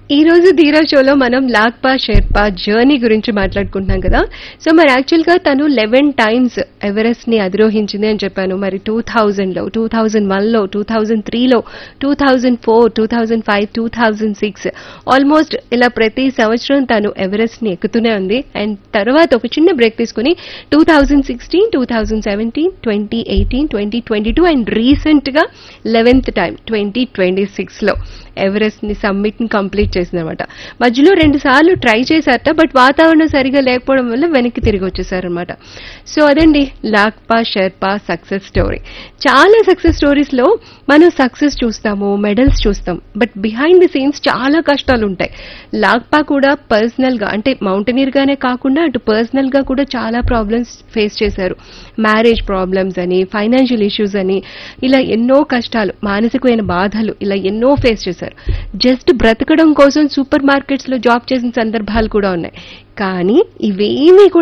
ఈ రోజు ధీరా షోలో మనం లాక్పా షెర్పా జర్నీ గురించి మాట్లాడుకుంటున్నాం కదా సో మరి యాక్చువల్ గా తను లెవెన్ టైమ్స్ ఎవరెస్ట్ ని అధిరోహించింది అని చెప్పాను మరి టూ థౌజండ్ లో టూ థౌజండ్ వన్ లో టూ థౌజండ్ త్రీలో two thousand four two thousand five two thousand six almost ఇలా ప్రతి సంవత్సరం తను ఎవరెస్ట్ ని ఎక్కుతూనే ఉంది అండ్ తర్వాత ఒక చిన్న బ్రేక్ తీసుకుని two thousand sixteen two thousand seventeen twenty eighteen twenty twenty two and recent గా eleventh time twenty twenty six లో ఎవరెస్ట్ ని సమ్మిట్ ని కంప్లీట్ చేసిందనమాట మధ్యలో రెండు సార్లు ట్రై చేశారట బట్ వాతావరణం సరిగా లేకపోవడం వల్ల వెనక్కి తిరిగి వచ్చేసారనమాట సో అదండి లాక్పా షెర్పా సక్సెస్ స్టోరీ చాలా సక్సెస్ స్టోరీస్ లో మనం సక్సెస్ చూస్తాము మెడల్స్ చూస్తాం బట్ బిహైండ్ ది సీన్స్ చాలా కష్టాలు ఉంటాయి లాక్పా కూడా పర్సనల్ గా అంటే మౌంటనీర్ గానే కాకుండా అటు పర్సనల్ గా కూడా చాలా ప్రాబ్లమ్స్ ఫేస్ చేశారు మ్యారేజ్ ప్రాబ్లమ్స్ అని ఫైనాన్షియల్ ఇష్యూస్ అని ఇలా ఎన్నో కష్టాలు మానసికమైన బాధలు ఇలా ఎన్నో ఫేస్ చేశారు జస్ట్ బ్రతకడం కోసం సూపర్ మార్కెట్స్ లో జాబ్ చేసిన సందర్భాలు కూడా ఉన్నాయి కానీ ఇవేమీ కూడా